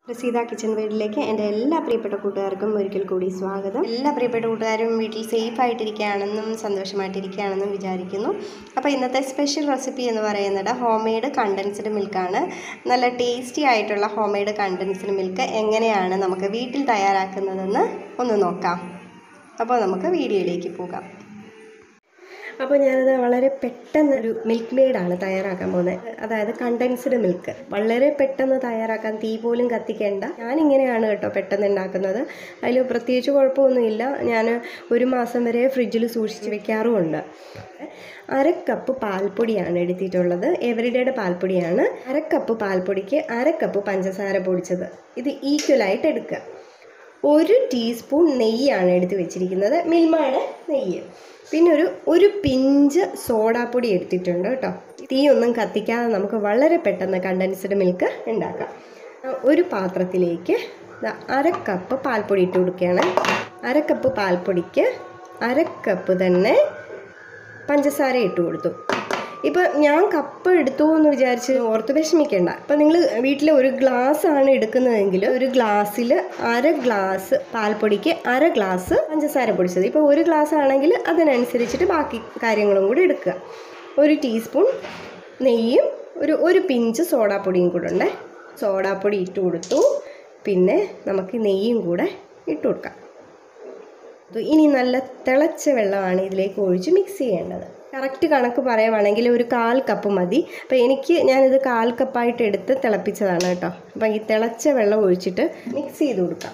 Praseetha kitchen വീട്ടിലേക്ക് എൻ്റെ എല്ലാ പ്രിയപ്പെട്ട കൂട്ടുകാർക്കും ഒരിക്കൽ കൂടി സ്വാഗതം എല്ലാ പ്രിയപ്പെട്ട കൂട്ടുകാരും വീട്ടിൽ സേഫ് ആയിട്ടിരിക്കുകയാണെന്നും സന്തോഷമായിട്ടിരിക്കുകയാണെന്നും വിചാരിക്കുന്നു അപ്പോൾ ഇന്നത്തെ സ്പെഷ്യൽ റെസിപ്പി എന്ന് പറയുന്നത് ഹോം മെയ്ഡ് കണ്ടൻസ്ഡ് മിൽക്കാണ് നല്ല ടേസ്റ്റി ആയിട്ടുള്ള ഹോം മെയ്ഡ് കണ്ടൻസ്ഡ് മിൽക്ക് എങ്ങനെയാണ് നമുക്ക് വീട്ടിൽ തയ്യാറാക്കുന്നതെന്ന് ഒന്ന് നോക്കാം അപ്പോൾ നമുക്ക് വീഡിയോയിലേക്ക് പോകാം അപ്പോൾ ഞാനത് വളരെ പെട്ടെന്ന് ഒരു മിൽക്ക് മെയ്ഡാണ് തയ്യാറാക്കാൻ പോകുന്നത് അതായത് കണ്ടൻസ്ഡ് മിൽക്ക് വളരെ പെട്ടെന്ന് തയ്യാറാക്കാൻ തീ പോലും കത്തിക്കേണ്ട ഞാനിങ്ങനെയാണ് കേട്ടോ പെട്ടെന്ന് ഉണ്ടാക്കുന്നത് അതിൽ പ്രത്യേകിച്ച് കുഴപ്പമൊന്നുമില്ല ഞാൻ ഒരു മാസം വരെ ഫ്രിഡ്ജിൽ സൂക്ഷിച്ച് വെക്കാറുമുണ്ട് അര കപ്പ് പാൽപ്പൊടിയാണ് എടുത്തിട്ടുള്ളത് എവറിഡേയുടെ പാൽപ്പൊടിയാണ് അര കപ്പ് പാൽപ്പൊടിക്ക് അര കപ്പ് പഞ്ചസാര പൊടിച്ചത് ഇത് ഈക്വലായിട്ട് എടുക്കുക ഒരു ടീസ്പൂൺ നെയ്യാണ് എടുത്ത് വെച്ചിരിക്കുന്നത് മിൽമയുടെ നെയ്യ് പിന്നെ ഒരു ഒരു പിഞ്ച് സോഡാപ്പൊടി എടുത്തിട്ടുണ്ട് കേട്ടോ തീ ഒന്നും കത്തിക്കാതെ നമുക്ക് വളരെ പെട്ടെന്ന് കണ്ടൻസ്ഡ് മിൽക്ക് ഉണ്ടാക്കാം ഒരു പാത്രത്തിലേക്ക് ദാ അര കപ്പ് പാൽപ്പൊടി ഇട്ട് കൊടുക്കുകയാണ് അര കപ്പ് പാൽപ്പൊടിക്ക് അര കപ്പ് തന്നെ പഞ്ചസാര ഇട്ട് കൊടുത്തു ഇപ്പം ഞാൻ കപ്പ് എടുത്തു എന്ന് വിചാരിച്ച് ഓർത്ത് വിഷമിക്കേണ്ട ഇപ്പം നിങ്ങൾ വീട്ടിൽ ഒരു ഗ്ലാസ് ആണ് എടുക്കുന്നതെങ്കിൽ ഒരു ഗ്ലാസ്സിൽ അര ഗ്ലാസ് പാൽപ്പൊടിക്ക് അര ഗ്ലാസ് പഞ്ചസാര പൊടിച്ചത് ഇപ്പോൾ ഒരു ഗ്ലാസ് ആണെങ്കിൽ അതിനനുസരിച്ചിട്ട് ബാക്കി കാര്യങ്ങളും കൂടി എടുക്കുക ഒരു ടീസ്പൂൺ നെയ്യും ഒരു ഒരു പിഞ്ച് സോഡാപ്പൊടിയും കൂടെ ഉണ്ട് സോഡാപ്പൊടി ഇട്ട് കൊടുത്തു പിന്നെ നമുക്ക് നെയ്യും കൂടെ ഇട്ട് കൊടുക്കാം ഇനി നല്ല തിളച്ച വെള്ളമാണ് ഇതിലേക്ക് ഒഴിച്ച് മിക്സ് ചെയ്യേണ്ടത് കറക്റ്റ് കണക്ക് പറയുവാണെങ്കിൽ ഒരു കാൽ കപ്പ് മതി അപ്പോൾ എനിക്ക് ഞാനിത് കാൽ കപ്പായിട്ട് എടുത്ത് തിളപ്പിച്ചതാണ് കേട്ടോ അപ്പം ഈ തിളച്ച വെള്ളം ഒഴിച്ചിട്ട് മിക്സ് ചെയ്ത് കൊടുക്കാം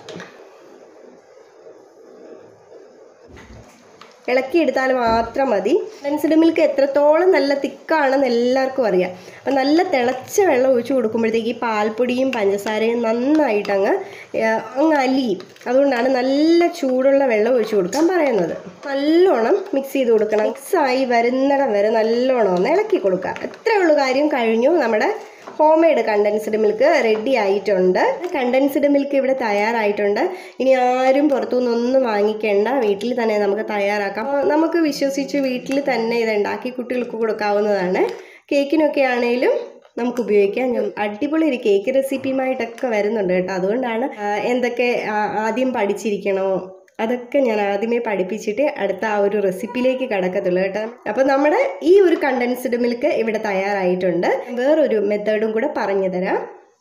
ഇളക്കിയെടുത്താൽ മാത്രം മതി കണ്ടൻസ്ഡ് മിൽക്ക് എത്രത്തോളം നല്ല തിക്കാണെന്ന് എല്ലാവർക്കും അറിയാം അപ്പം നല്ല തിളച്ച വെള്ളം ഒഴിച്ച് കൊടുക്കുമ്പോഴത്തേക്ക് ഈ പാൽപ്പൊടിയും പഞ്ചസാരയും നന്നായിട്ട് അങ്ങ് അങ്ങ് അലിയും അതുകൊണ്ടാണ് നല്ല ചൂടുള്ള വെള്ളം ഒഴിച്ച് കൊടുക്കാൻ പറയുന്നത് നല്ലോണം മിക്സ് ചെയ്ത് കൊടുക്കണം മിക്സായി വരുന്നിടം വരെ നല്ലോണം ഒന്ന് ഇളക്കി കൊടുക്കുക എത്രയേ ഉള്ളൂ കാര്യം കഴിഞ്ഞു നമ്മുടെ home made condensed milk ready ആയിട്ടുണ്ട് കണ്ടൻസ്ഡ് മിൽക്ക് ഇവിടെ തയ്യാറായിട്ടുണ്ട് ഇനി ആരും പുറത്തുനിന്നൊന്നും വാങ്ങിക്കേണ്ട വീട്ടിൽ തന്നെ നമുക്ക് തയ്യാറാക്കാം നമുക്ക് വിശ്വസിച്ച് വീട്ടിൽ തന്നെ ഇത് ഉണ്ടാക്കി കുട്ടികൾക്ക് കൊടുക്കാവുന്നതാണ് കേക്കിനൊക്കെ ആണെങ്കിലും നമുക്ക് ഉപയോഗിക്കാം ഞാൻ അടിപൊളി ഒരു കേക്ക് റെസിപ്പിയുമായിട്ടൊക്കെ വരുന്നുണ്ട് കേട്ടോ അതുകൊണ്ടാണ് എന്തൊക്കെ ആദ്യം പഠിച്ചിരിക്കണോ അതൊക്കെ ഞാൻ ആദ്യമേ പഠിപ്പിച്ചിട്ട് അടുത്ത ആ ഒരു റെസിപ്പിയിലേക്ക് കടക്കത്തുള്ളൂ കേട്ടോ അപ്പോൾ നമ്മുടെ ഈ ഒരു കണ്ടൻസ്ഡ് മിൽക്ക് ഇവിടെ തയ്യാറായിട്ടുണ്ട് വേറൊരു മെത്തേഡും കൂടെ പറഞ്ഞു തരാം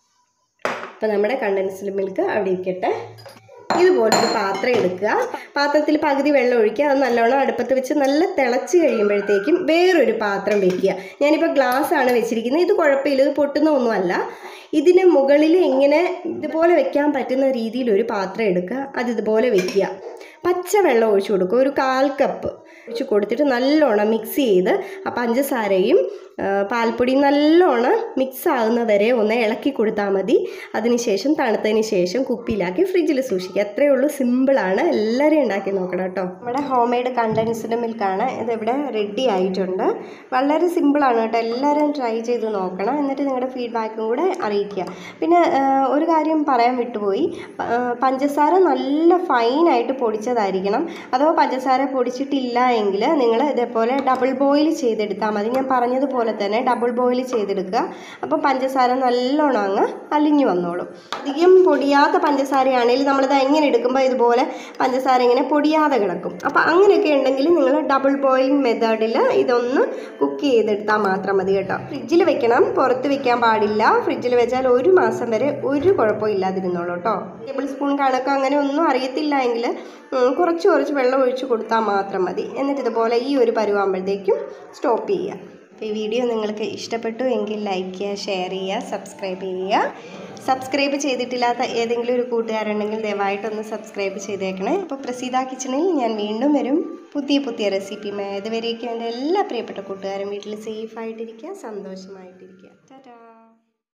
അപ്പോൾ നമ്മുടെ കണ്ടൻസ്ഡ് മിൽക്ക് അവിടെ ഇരിക്കട്ടെ ഇതുപോലൊരു പാത്രം എടുക്കുക പാത്രത്തിൽ പകുതി വെള്ളം ഒഴിക്കുക അത് നല്ലോണം അടുപ്പത്ത് വെച്ച് നല്ല തിളച്ച് കഴിയുമ്പോഴത്തേക്കും വേറൊരു പാത്രം വെക്കുക ഞാനിപ്പോൾ ഗ്ലാസ് ആണ് വെച്ചിരിക്കുന്നത് ഇത് കുഴപ്പമില്ല ഇത് പൊട്ടുന്ന ഒന്നുമല്ല ഇതിന് മുകളിൽ ഇങ്ങനെ ഇതുപോലെ വെക്കാൻ പറ്റുന്ന രീതിയിൽ ഒരു പാത്രം എടുക്കുക അത് ഇതുപോലെ വെക്കുക പച്ച വെള്ളം ഒഴിച്ചു കൊടുക്കുക ഒരു കാൽ കപ്പ് ഒഴിച്ച് കൊടുത്തിട്ട് നല്ലോണം മിക്സ് ചെയ്ത് ആ പഞ്ചസാരയും പാൽപ്പൊടിയും നല്ലോണം മിക്സ് ആകുന്ന വരെ ഒന്ന് ഇളക്കി കൊടുത്താൽ മതി അതിനുശേഷം തണുത്തതിന് ശേഷം കുപ്പിയിലാക്കി ഫ്രിഡ്ജിൽ സൂക്ഷിക്കുക അത്രയേ ഉള്ളൂ സിമ്പിളാണ് എല്ലാവരും ഉണ്ടാക്കി നോക്കണം കേട്ടോ നമ്മുടെ ഹോം മെയ്ഡ് കണ്ടൻസ്ഡ് മിൽക്കാണ് ഇതിവിടെ റെഡി ആയിട്ടുണ്ട് വളരെ സിമ്പിളാണ് കേട്ടോ എല്ലാവരും ട്രൈ ചെയ്ത് നോക്കണം എന്നിട്ട് നിങ്ങളുടെ ഫീഡ്ബാക്കും കൂടെ അറിയിക്കുക പിന്നെ ഒരു കാര്യം പറയാൻ വിട്ടുപോയി പഞ്ചസാര നല്ല ഫൈനായിട്ട് പൊടിച്ചതായിരിക്കണം അഥവാ പഞ്ചസാര പൊടിച്ചിട്ടില്ല എങ്കിൽ നിങ്ങൾ ഇതേപോലെ ഡബിൾ ബോയിൽ ചെയ്തെടുത്താൽ മതി ഞാൻ പറഞ്ഞതുപോലെ തന്നെ ഡബിൾ ബോയിൽ ചെയ്തെടുക്കുക അപ്പോൾ പഞ്ചസാര നല്ലോണം അങ്ങ് അലിഞ്ഞു വന്നോളും അധികം പൊടിയാത്ത പഞ്ചസാരയാണെങ്കിൽ നമ്മളിത് എങ്ങനെ എടുക്കുമ്പോൾ ഇതുപോലെ പഞ്ചസാര ഇങ്ങനെ പൊടിയാതെ കിടക്കും അപ്പോൾ അങ്ങനെയൊക്കെ ഉണ്ടെങ്കിൽ നിങ്ങൾ ഡബിൾ ബോയിലിംഗ് മെത്തേഡിൽ ഇതൊന്ന് കുക്ക് ചെയ്തെടുത്താൽ മാത്രം മതി കേട്ടോ ഫ്രിഡ്ജിൽ വെക്കണം പുറത്ത് വെക്കാൻ പാടില്ല ഫ്രിഡ്ജിൽ വെച്ചാൽ ഒരു മാസം വരെ ഒരു കുഴപ്പവും ഇല്ലാതിരുന്നോളൂ കേട്ടോ ടേബിൾ സ്പൂൺ കണക്ക് അങ്ങനെ ഒന്നും അറിയത്തില്ല എങ്കിൽ കുറച്ച് കുറച്ച് വെള്ളം ഒഴിച്ച് കൊടുത്താൽ മാത്രം മതി എന്നിട്ട് ഇതുപോലെ ഈ ഒരു പരുവാകുമ്പോഴത്തേക്കും സ്റ്റോപ്പ് ചെയ്യുക അപ്പോൾ ഈ വീഡിയോ നിങ്ങൾക്ക് ഇഷ്ടപ്പെട്ടു എങ്കിൽ ലൈക്ക് ചെയ്യുക ഷെയർ ചെയ്യുക സബ്സ്ക്രൈബ് ചെയ്യുക സബ്സ്ക്രൈബ് ചെയ്തിട്ടില്ലാത്ത ഏതെങ്കിലും ഒരു കൂട്ടുകാരുണ്ടെങ്കിൽ ദയവായിട്ടൊന്ന് സബ്സ്ക്രൈബ് ചെയ്തേക്കണേ അപ്പോൾ പ്രസീത കിച്ചണിൽ ഞാൻ വീണ്ടും വരും പുതിയ പുതിയ റെസിപ്പിയുമായി അതുവരേക്കും എൻ്റെ എല്ലാ പ്രിയപ്പെട്ട കൂട്ടുകാരും വീട്ടിൽ സേഫായിട്ടിരിക്കുക സന്തോഷമായിട്ടിരിക്കുക ടാറ്റാ